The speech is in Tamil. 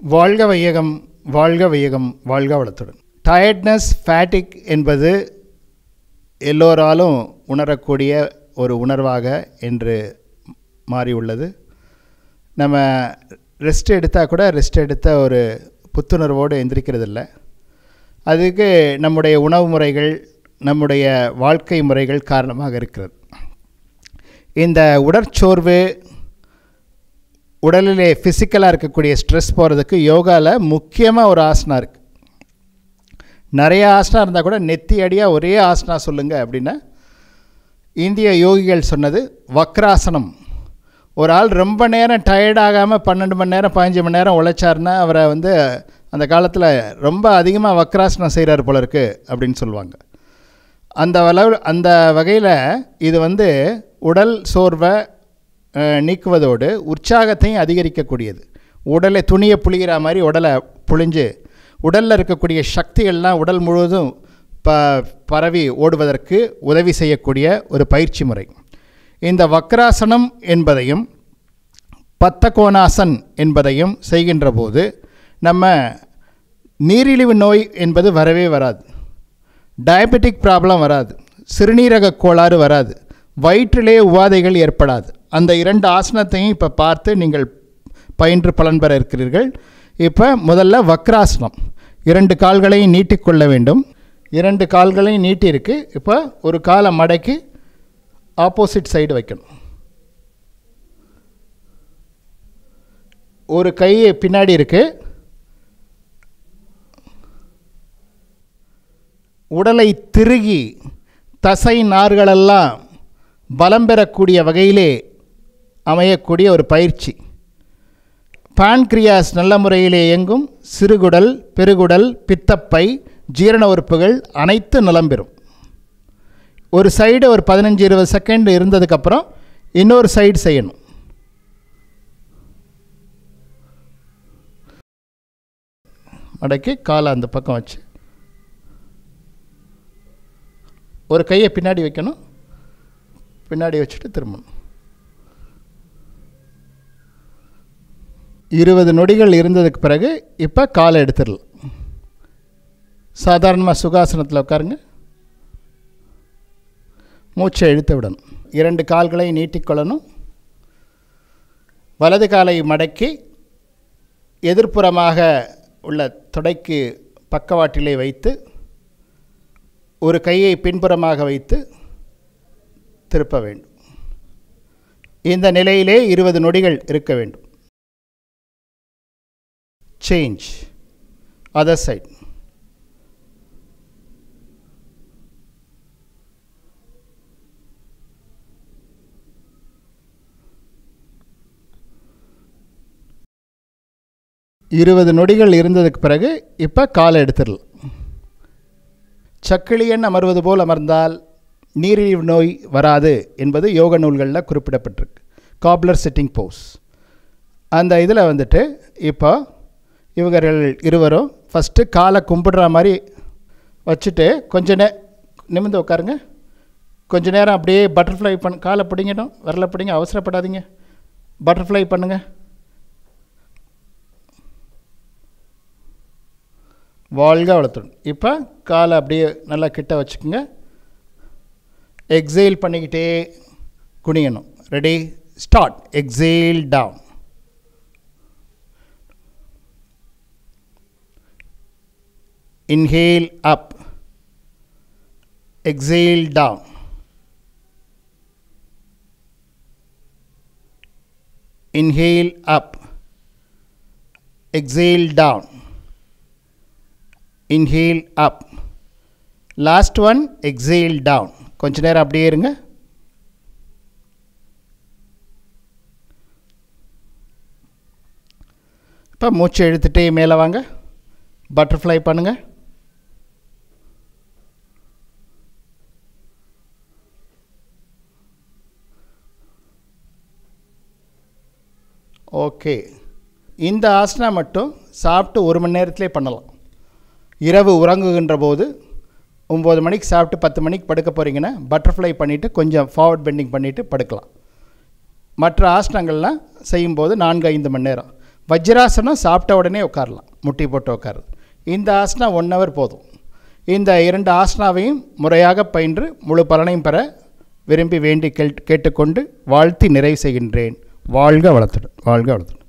வாழ்க வையகம் வாழ்க வையகம் வாழ்க வளத்துடன் டயர்ட்னஸ் ஃபேட்டிக் என்பது எல்லோராலும் உணரக்கூடிய ஒரு உணர்வாக என்று மாறியுள்ளது நம்ம ரெஸ்ட் எடுத்தால் கூட ரெஸ்ட் எடுத்த ஒரு புத்துணர்வோடு எந்திரிக்கிறது இல்லை அதுக்கு நம்முடைய உணவு முறைகள் நம்முடைய வாழ்க்கை முறைகள் காரணமாக இருக்கிறது இந்த உடற்சோர்வு உடலிலே ஃபிசிக்கலாக இருக்கக்கூடிய ஸ்ட்ரெஸ் போகிறதுக்கு யோகாவில் முக்கியமாக ஒரு ஆசனா இருக்குது நிறைய ஆசனா இருந்தால் கூட நெத்தி அடியாக ஒரே ஆசனா சொல்லுங்கள் அப்படின்னா இந்திய யோகிகள் சொன்னது வக்ராசனம் ஒரு ஆள் ரொம்ப நேரம் டயர்டாகாமல் பன்னெண்டு மணி நேரம் பதினஞ்சு மணி நேரம் உழைச்சாருன்னா அவரை வந்து அந்த காலத்தில் ரொம்ப அதிகமாக வக்ராசனம் செய்கிறார் போல இருக்குது அப்படின்னு சொல்லுவாங்க அந்த அளவு அந்த வகையில் இது வந்து உடல் சோர்வை அஹ், நீக்குவதோடு உற்சாகத்தையும் அதிகரிக்கக்கூடியது உடலை துணியை புளிகிற மாதிரி உடலை புழிஞ்சு உடலில் இருக்கக்கூடிய சக்திகள்லாம் உடல் முழுவதும் ப பரவி ஓடுவதற்கு உதவி செய்யக்கூடிய ஒரு பயிற்சி முறை இந்த வக்ராசனம் என்பதையும் பத்தகோணாசன் என்பதையும் செய்கின்ற போது நம்ம நீரிழிவு நோய் என்பது வரவே வராது டயபெட்டிக் ப்ராப்ளம் வராது சிறுநீரக கோளாறு வராது வயிற்றிலே உபாதைகள் ஏற்படாது அந்த இரண்டு ஆசனத்தையும் இப்போ பார்த்து நீங்கள் பயின்று பலன் பெற இருக்கிறீர்கள் இப்போ முதல்ல வக்ராசனம் இரண்டு கால்களையும் நீட்டிக்கொள்ள வேண்டும் இரண்டு கால்களையும் நீட்டி இருக்கு இப்போ ஒரு காலை மடக்கி ஆப்போசிட் சைடு வைக்கணும் ஒரு கை பின்னாடி இருக்கு உடலை திருகி தசை நார்களெல்லாம் பலம் பெறக்கூடிய வகையிலே அமையக்கூடிய ஒரு பயிற்சி பான்கிரியாஸ் நல்ல முறையிலே இயங்கும் சிறுகுடல் பெருகுடல் பித்தப்பை ஜீரண உறுப்புகள் அனைத்து நலம் பெறும் ஒரு சைடு ஒரு பதினஞ்சு இருபது செகண்ட் இருந்ததுக்கப்புறம் இன்னொரு சைடு செய்யணும் மடக்கி காலை அந்த பக்கம் வச்சு ஒரு கையை பின்னாடி வைக்கணும் பின்னாடி வச்சுட்டு திரும்பணும் இருபது நொடிகள் இருந்ததுக்கு பிறகு இப்போ காலை எடுத்துடலாம் சாதாரணமாக சுகாசனத்தில் உட்காருங்க மூச்சை இழுத்து விடணும் இரண்டு கால்களை நீட்டிக்கொள்ளணும் வலது காலை மடக்கி எதிர்ப்புறமாக உள்ள தொடைக்கு பக்கவாட்டிலே வைத்து ஒரு கையை பின்புறமாக வைத்து திருப்ப வேண்டும் இந்த நிலையிலே இருபது நொடிகள் இருக்க வேண்டும் சேஞ்ச் அதர் சைட் இருபது நொடிகள் இருந்ததுக்கு பிறகு இப்போ காலை எடுத்துடலாம் சக்கிலியன் அமர்வது போல் அமர்ந்தால் நீரிழிவு நோய் வராது என்பது யோக நூல்களில் குறிப்பிடப்பட்டிருக்கு காப்லர் சிட்டிங் போஸ் அந்த இதில் வந்துட்டு இப்போ இவர்கள் இருவரும் ஃபஸ்ட்டு காலை கும்பிடுற மாதிரி வச்சுட்டு கொஞ்ச நே நிமிர்ந்து உட்காருங்க கொஞ்ச நேரம் அப்படியே பட்டர்ஃப்ளை பண்ண காலை பிடிங்கணும் வரல பிடிங்க அவசரப்படாதீங்க பட்டர்ஃப்ளை பண்ணுங்கள் வாழ்க வளர்த்துடும் இப்போ காலை அப்படியே நல்லா கிட்ட வச்சுக்கோங்க எக்ஸேல் பண்ணிக்கிட்டே குனியணும் ready start exhale down inhale up exhale down inhale up exhale down inhale up last one exhale down கொஞ்ச நேரம் அப்படியே இருங்க இப்போ மூச்சு இழுத்துட்டே மேலே வாங்க பட்டர்ஃப்ளை பண்ணுங்கள் ஓகே இந்த ஆசனா மட்டும் சாப்பிட்டு ஒரு மணி நேரத்திலே பண்ணலாம் இரவு உறங்குகின்ற போது ஒம்பது மணிக்கு சாப்பிட்டு பத்து மணிக்கு படுக்க போகிறீங்கன்னா பட்டர்ஃப்ளை பண்ணிவிட்டு கொஞ்சம் ஃபார்வர்ட் பெண்டிங் பண்ணிவிட்டு படுக்கலாம் மற்ற ஆசனங்கள்லாம் செய்யும்போது நான்கு ஐந்து மணி நேரம் வஜ்ராசனம் சாப்பிட்ட உடனே உட்காரலாம் முட்டி போட்டு உட்காருது இந்த ஆசனா ஒன் ஹவர் போதும் இந்த இரண்டு ஆசனாவையும் முறையாக பயின்று முழு பலனையும் பெற விரும்பி வேண்டி கேட் கேட்டுக்கொண்டு வாழ்த்தி நிறைவு செய்கின்றேன் வாழ்க வளத்துடன் வாழ்க வளத்துடன்